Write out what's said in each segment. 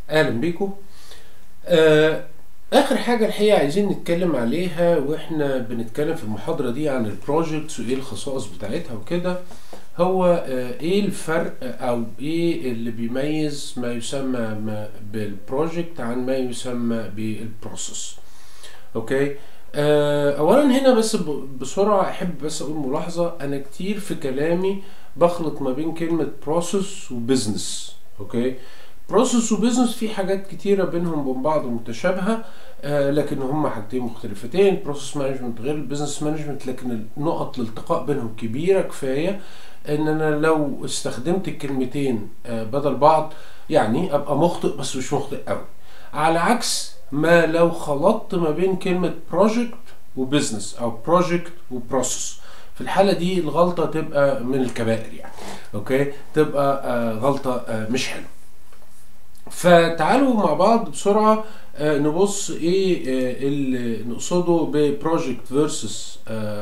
اهلا بيكم آه اخر حاجه الحقيقه عايزين نتكلم عليها واحنا بنتكلم في المحاضره دي عن البروجكتس وايه الخصائص بتاعتها وكده هو آه ايه الفرق او ايه اللي بيميز ما يسمى ما بالبروجكت عن ما يسمى بالبروسيس اوكي آه اولا هنا بس ب- بسرعه احب بس اقول ملاحظه انا كتير في كلامي بخلط ما بين كلمه بروسيس وبزنس اوكي بروسيس وبزنس في حاجات كتيرة بينهم وبين بعض متشابهة آه لكن هم حاجتين مختلفتين بروسيس مانجمنت غير البزنس مانجمنت لكن نقط الالتقاء بينهم كبيرة كفاية ان انا لو استخدمت الكلمتين آه بدل بعض يعني ابقى مخطئ بس مش مخطئ قوي على عكس ما لو خلطت ما بين كلمة بروجكت وبزنس او بروجكت وبروسيس في الحالة دي الغلطة تبقى من الكبائر يعني اوكي تبقى آه غلطة آه مش حلوة فتعالوا مع بعض بسرعة آه، نبص ايه آه، اللي نقصده ببروجكت فيرسس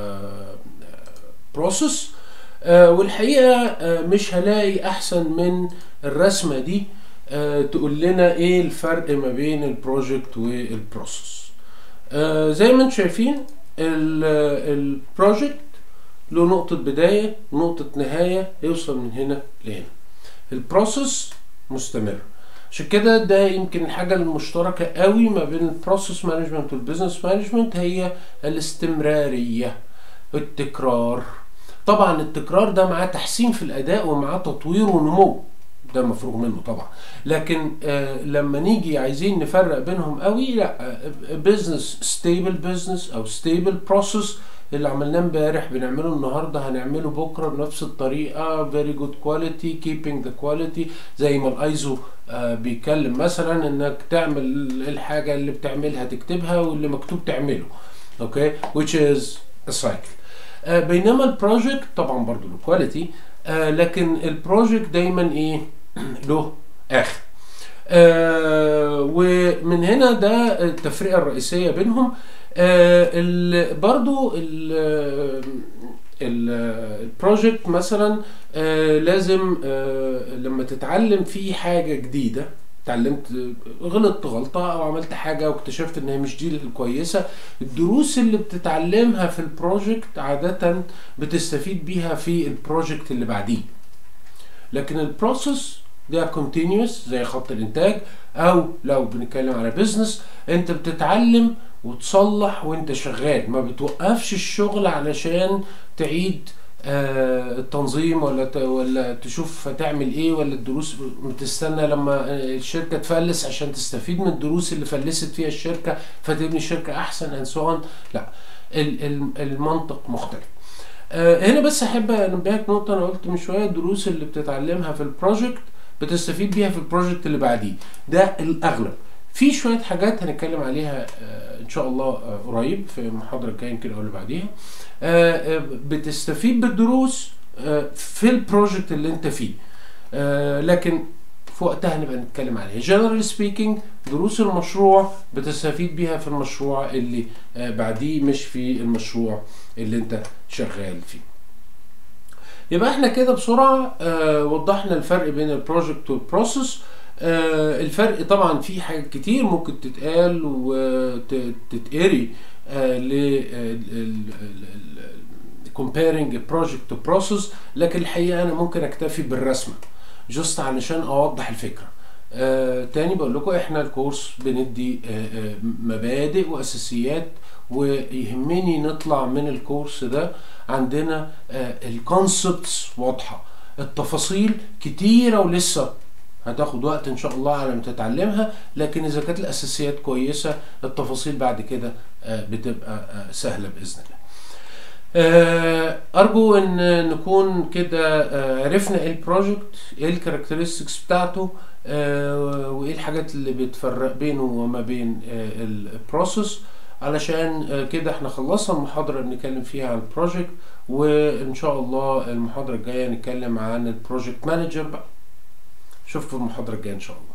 بروسيس والحقيقة آه، مش هلاقي احسن من الرسمة دي آه، تقول لنا ايه الفرق ما بين البروجكت والبروسيس آه، زي ما انتم شايفين البروجكت له نقطة بداية نقطة نهاية يوصل من هنا لهنا البروسيس مستمر عشان كده ده يمكن الحاجة المشتركة قوي ما بين البروسيس مانجمنت والبزنس مانجمنت هي الاستمرارية التكرار طبعا التكرار ده معاه تحسين في الأداء ومعاه تطوير ونمو ده مفروغ منه طبعا لكن آه لما نيجي عايزين نفرق بينهم قوي لا بزنس ستيبل بزنس او ستيبل بروسيس اللي عملناه امبارح بنعمله النهارده هنعمله بكره بنفس الطريقه very good quality keeping the quality زي ما الايزو آه بيتكلم مثلا انك تعمل الحاجه اللي بتعملها تكتبها واللي مكتوب تعمله اوكي which is a cycle آه بينما البروجكت طبعا برضو له كواليتي آه لكن البروجكت دايما ايه له اخر آه ومن هنا ده التفرقه الرئيسيه بينهم آه ال برضو البروجكت مثلا آه لازم آه لما تتعلم فيه حاجه جديده اتعلمت غلطت غلطه او عملت حاجه واكتشفت ان هي مش دي الكويسه الدروس اللي بتتعلمها في البروجكت عاده بتستفيد بيها في البروجكت اللي بعديه لكن البروسيس ده كونتينيوس زي خط الانتاج او لو بنتكلم على بيزنس انت بتتعلم وتصلح وانت شغال ما بتوقفش الشغل علشان تعيد آه التنظيم ولا ت- ولا تشوف هتعمل ايه ولا الدروس بتستنى لما الشركه تفلس عشان تستفيد من الدروس اللي فلست فيها الشركه فتبني شركه احسن اند سو لا ال- ال- المنطق مختلف آه هنا بس احب انبهك نقطه انا قلت من شويه الدروس اللي بتتعلمها في البروجكت بتستفيد بيها في البروجكت اللي بعديه ده الاغلب في شويه حاجات هنتكلم عليها آه ان شاء الله آه قريب في المحاضره الجايه يمكن او اللي بعديها آه، آه، بتستفيد بالدروس آه، في البروجكت اللي انت فيه آه، لكن في وقتها نبقى نتكلم عليها جنرال سبيكينج دروس المشروع بتستفيد بيها في المشروع اللي آه، بعديه مش في المشروع اللي انت شغال فيه يبقى احنا كده بسرعة آه وضحنا الفرق بين البروجكت والبروسيس آه الفرق طبعا في حاجات كتير ممكن تتقال وتتقري آه ل comparing project to process لكن الحقيقة أنا ممكن أكتفي بالرسمة جست علشان أوضح الفكرة آه تاني بقول لكم احنا الكورس بندي آه آه مبادئ واساسيات ويهمني نطلع من الكورس ده عندنا آه الكونسبتس واضحه التفاصيل كتيره ولسه هتاخد وقت ان شاء الله على ما تتعلمها لكن اذا كانت الاساسيات كويسه التفاصيل بعد كده آه بتبقى آه سهله باذن الله آه، ارجو ان نكون كده آه، عرفنا ايه البروجكت ايه الكاركترستكس بتاعته آه، وايه الحاجات اللي بتفرق بينه وما بين البروسيس علشان آه، كده احنا خلصنا المحاضرة اللي بنتكلم فيها عن البروجكت وان شاء الله المحاضرة الجاية نتكلم عن البروجكت مانجر بقى اشوفكم في المحاضرة الجاية ان شاء الله